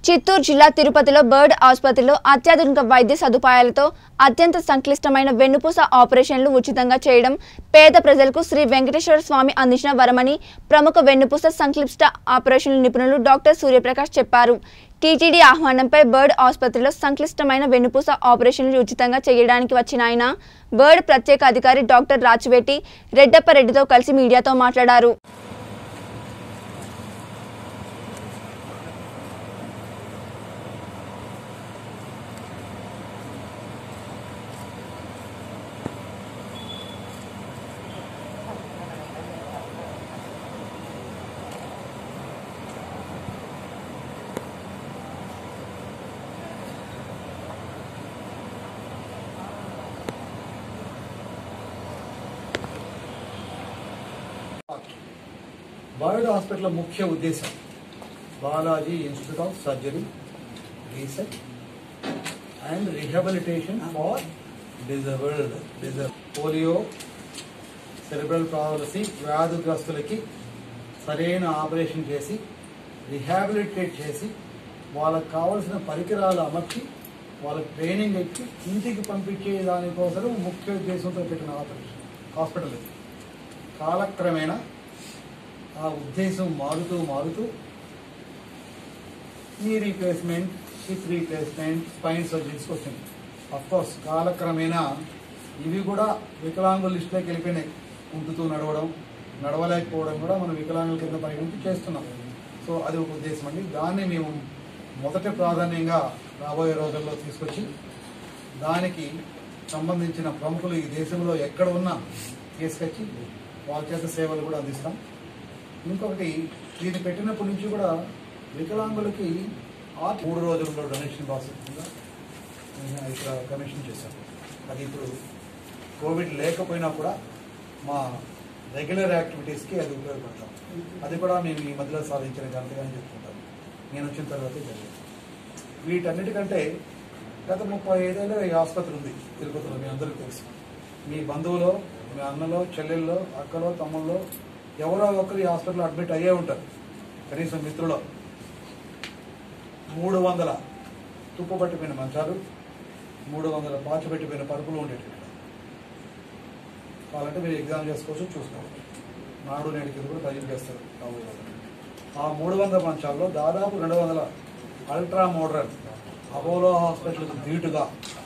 చిత్తూరు జిల్లా తిరుపతిలో బర్డ్ ఆసుపత్రిలో అత్యాధునిక వైద్య సదుపాయాలతో అత్యంత సంక్లిష్టమైన వెన్నుపూస ఆపరేషన్లు ఉచితంగా చేయడం పేద ప్రజలకు శ్రీ వెంకటేశ్వర స్వామి అందించిన వరమని ప్రముఖ వెన్నుపూస సంక్లిష్ట ఆపరేషన్ల నిపుణులు డాక్టర్ సూర్యప్రకాష్ చెప్పారు టీటీడీ ఆహ్వానంపై బర్డ్ ఆసుపత్రిలో సంక్లిష్టమైన వెన్నుపూస ఆపరేషన్లు ఉచితంగా చేయడానికి వచ్చిన ఆయన బర్డ్ ప్రత్యేక అధికారి డాక్టర్ రాచివేటి రెడ్డప్పరెడ్డితో కలిసి మీడియాతో మాట్లాడారు బర్డ్ హాస్పిటల్ ముఖ్య ఉద్దేశం Balaji institute of surgery research and rehabilitation for disabled డిజబ్ పోలియో సెరిబ్రల్ పాలసీ వ్యాధిగ్రస్తులకి సరైన ఆపరేషన్ చేసి రిహాబిలిటేట్ చేసి వాళ్ళకి కావలసిన పరికరాలు అమర్చి వాళ్ళకి ట్రైనింగ్ ఇచ్చి ఇంటికి పంపించే దానికోసం ముఖ్య ఉద్దేశంతో పెట్టిన ఆపరేషన్ హాస్పిటల్ ఇది కాలక్రమేణా ఆ ఉద్దేశం మారుతూ మారుతూ ఈ రీప్లేస్మెంట్ హిప్ రీప్లేస్మెంట్ స్పైన్ సర్జరీస్కి వచ్చింది కోర్స్ కాలక్రమేణా ఇవి కూడా వికలాంగుల లిస్టులోకి వెళ్ళిపోయినాయి ఉంటుతూ నడవడం నడవలేకపోవడం కూడా మనం వికలాంగుల కింద పరిగణించి చేస్తున్నాం సో అది ఒక ఉద్దేశం అండి దాన్ని మేము మొదటి ప్రాధాన్యంగా రాబోయే రోజుల్లో తీసుకొచ్చి దానికి సంబంధించిన ప్రముఖులు ఈ దేశంలో ఎక్కడ ఉన్నా తీసుకొచ్చి వాళ్ళ చేత సేవలు కూడా అందిస్తాం ఇంకొకటి దీన్ని పెట్టినప్పటి నుంచి కూడా వికలాంగులకి ఆ మూడు రోజుల్లో డొనేషన్ ప్రాసెస్ కింద నేను ఇక్కడ కమిషన్ చేశాం అది ఇప్పుడు కోవిడ్ లేకపోయినా కూడా మా రెగ్యులర్ యాక్టివిటీస్కి అది ఉపయోగపడతాం అది కూడా మేము ఈ మధ్యలో సాధించిన ఘనతగానే చెప్పుకుంటాం నేను వచ్చిన తర్వాత జరిగింది వీటన్నిటికంటే గత ముప్పై ఐదేళ్ళ ఈ ఆసుపత్రి ఉంది తిరుపతిలో మీ అందరికీ తెలుసు మీ బంధువులో మీ అన్నలో చెల్లెల్లో అక్కలో తమ్ముళ్ళలో ఎవరో ఒకరు ఈ హాస్పిటల్ అడ్మిట్ అయ్యే ఉంటారు కనీసం మిత్రులో మూడు వందల తుప్పు పట్టిపోయిన మంచాలు మూడు వందల పాచి పెట్టిపోయిన పరుపులు ఉండేవి ఇక్కడ కావాలంటే మీరు ఎగ్జామ్ చేసుకోవచ్చు చూసుకోవచ్చు నాడు నేడు కింద కూడా ప్రజెంట్ చేస్తారు రాబోయే రోజుల్లో. ఆ మూడు వందల మంచాల్లో దాదాపు రెండు వందల అల్ట్రా మోడర్న్ అపోలో హాస్పిటల్కి ధీటుగా